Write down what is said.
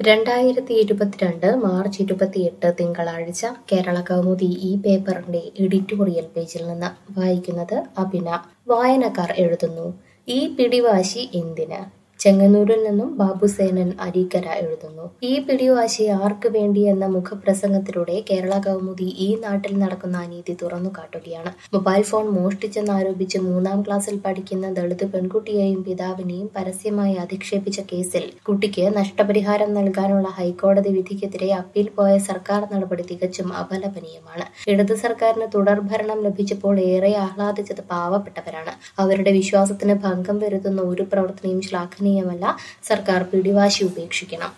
രണ്ടായിരത്തി ഇരുപത്തിരണ്ട് മാർച്ച് ഇരുപത്തിയെട്ട് തിങ്കളാഴ്ച കേരള കൗമുദി ഈ പേപ്പറിന്റെ എഡിറ്റോറിയൽ പേജിൽ നിന്ന് വായിക്കുന്നത് അഭിന വായനക്കാർ എഴുതുന്നു ഈ പിടിവാശി എന്തിന് ചെങ്ങന്നൂരിൽ നിന്നും ബാബുസേനൻ അരീക്കര എഴുതുന്നു ഈ പിടിവാശി ആർക്ക് വേണ്ടി എന്ന മുഖപ്രസംഗത്തിലൂടെ കേരള കൗമുദി ഈ നാട്ടിൽ നടക്കുന്ന അനീതി തുറന്നു കാട്ടുകയാണ് മൊബൈൽ ഫോൺ മോഷ്ടിച്ചെന്നാരോപിച്ച് മൂന്നാം ക്ലാസ്സിൽ പഠിക്കുന്ന ദളിത് പെൺകുട്ടിയെയും പിതാവിനെയും പരസ്യമായി അധിക്ഷേപിച്ച കേസിൽ കുട്ടിക്ക് നഷ്ടപരിഹാരം നൽകാനുള്ള ഹൈക്കോടതി വിധിക്കെതിരെ അപ്പീൽ പോയ സർക്കാർ നടപടി തികച്ചും അപലപനീയമാണ് ഇടത് സർക്കാരിന് തുടർഭരണം ലഭിച്ചപ്പോൾ ഏറെ ആഹ്ലാദിച്ചത് പാവപ്പെട്ടവരാണ് അവരുടെ വിശ്വാസത്തിന് ഭംഗം വരുത്തുന്ന ഒരു പ്രവർത്തനവും ശ്ലാഘനീയമല്ല സർക്കാർ പിടിവാശി ഉപേക്ഷിക്കണം